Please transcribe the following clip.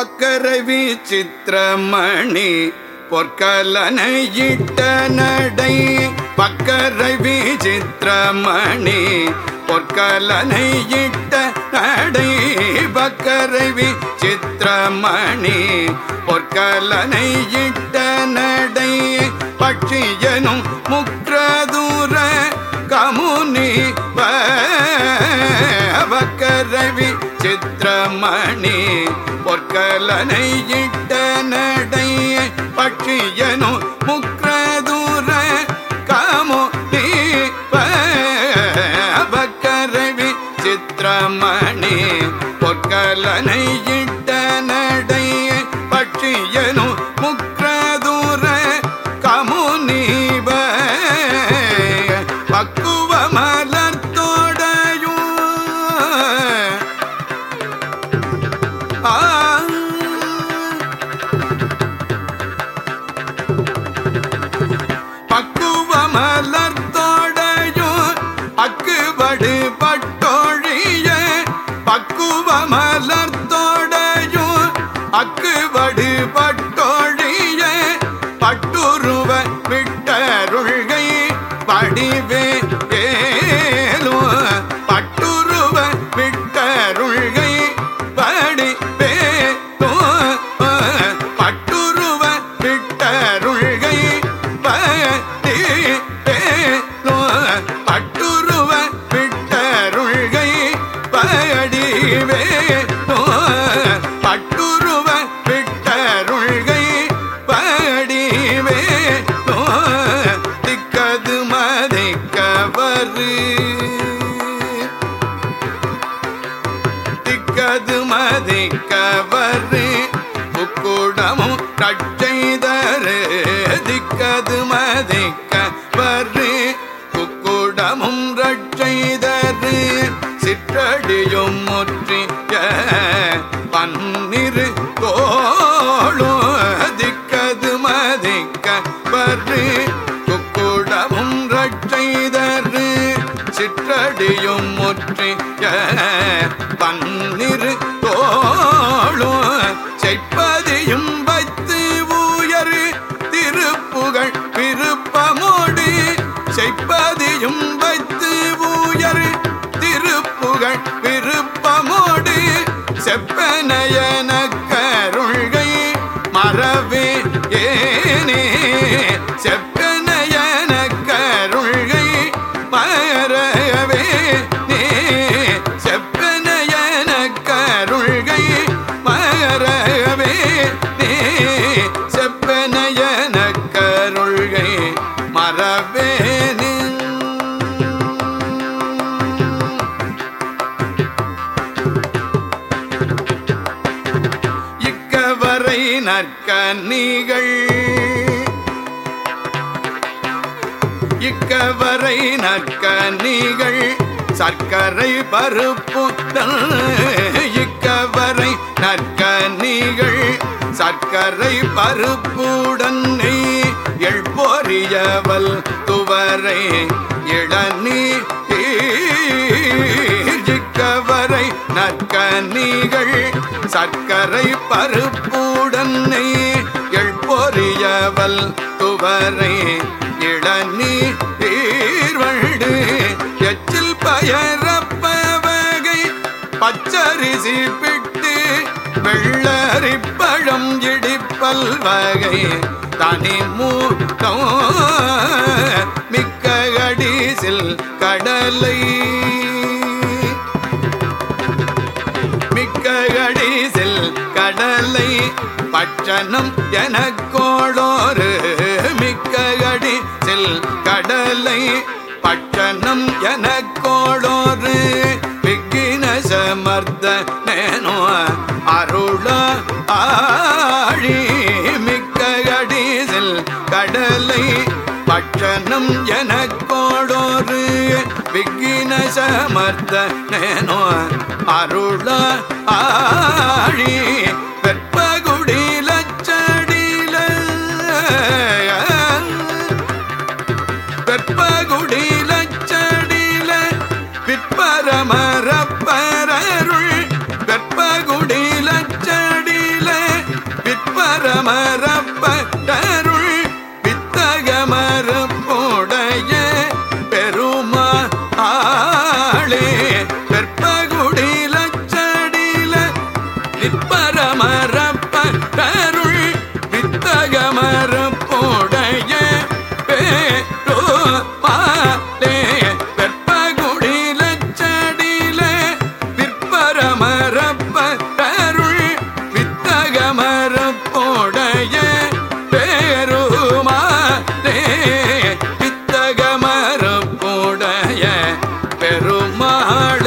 பக்கரவி சித்திரமணி பொற்கலனையிட்ட நடை பக்கரவி சித்திரமணி பொற்கலனையிட்ட நடை பக்கரவி சித்திரமணி பொற்கலனையிட்ட நடை பட்சியனும் முக்ரதூர கமுனி பக்கரவி சித்திரமணி பொற்கலனையிட்ட நடை பட்சியனு முக்ரதூர கமுனி பக்கரவி சித்திரமணி பொற்கலனையிட்ட நடை பட்சியனு முக்ரதூர கமுனிப பக்குவ மலர்த்தோடையும் ஆ பக்குவ மலர்த்தோடையும் அக்குபடு பட்டோழிய பக்குவ மலர்த்தோடையும் அக்குபடு பட்டோழிய பட்டுருவ விட்டருள்கை படிவே ஏலோ பட்டுருவ விட்டருள்கை படிவே பட்டுருவ விட்டருள்கை படிவேலோ பட்டுருவ விட்டருள்கை படிவேலோ பட்டுருவ விட்டருள்கை படிவேலோ திக்கது மதிக்கவரு திக்கது மதிக்கவரு முக்குடமும் கட்செய்தரு திக்கது மதிக்கவரு குக்குடமும் ரட்செய்தரு சிற்றடியும் முற்றிய பன்னிரு தோளும் திக்கது மதிக்கவரு குக்குடமும் ரட்செய்தரு சிற்றடியும் முற்றிய பன்னிரு தோளும் செய்ப்பதியும் வைத்து உயர் திருப்புகழ் விருப்பமோடு செய்ப்பதியும் வைத்து உயர் திருப்புகழ் விருப்பமோடு செப்பனையன கருள்கை மறவே ஏனே செப்பனையன கருள்கை மறவே நே செப்பனையன கருள்கை மறவே நே செப்பனையன கருள்கை மறவே நின் இக்கவரை நற்கன்னிகள் இக்கவரை நற்கன்னிகள் சர்க்கரை பருப்புத்தல் இக்கவரை நற்கன்னிகள் சர்க்கரை பருப்புடன் நெய் எழ்பொரியவல் துவரை இளநீ இக்கவரை நற்கனிகள் சர்க்கரை பருப்புடன் நெய் எழ்பொரியவல் துவரை இளநீர்வண்டு எச்சில் பயரப்பவகை பச்சரிசி பிட்டு வெள்ளரிப்பழம் இடிப்பல் வகை தனி மூட்டம் மிக்க அடிசில் கடலை மிக்க அடிசில் கடலை பட்சணம் எனக்கோளோரு மிக்க அடிசில் கடலை பட்சணம் எனக்கோளோரு விக்கின சமர்த்த நேனோ அருள ஆழி மிக்க அடிசில் கடலை பட்சணம் எனக்கோடோரு விக்கின சமர்த்த நேனோ அருள ஆழி வெப்பகுடி லச்சடில வெப்பகுடி லச்சடில விற்பரமரப்பரருள் வெப்பகுடி லச்சடில வித்தகமரப்பருள் வித்தகமரப்புடைய பெருமா ஆளே வெற்பகுடிலச்சடில நிற்பரமரப்பருள் வித்தகமரப்புடைய பேருமாலே வெற்பகுடிலச்சடில விற்பரமரப்பருள் வித்தகமரப்புடைய பேருமாலே வித்தகமரப்புடைய பெருமாள்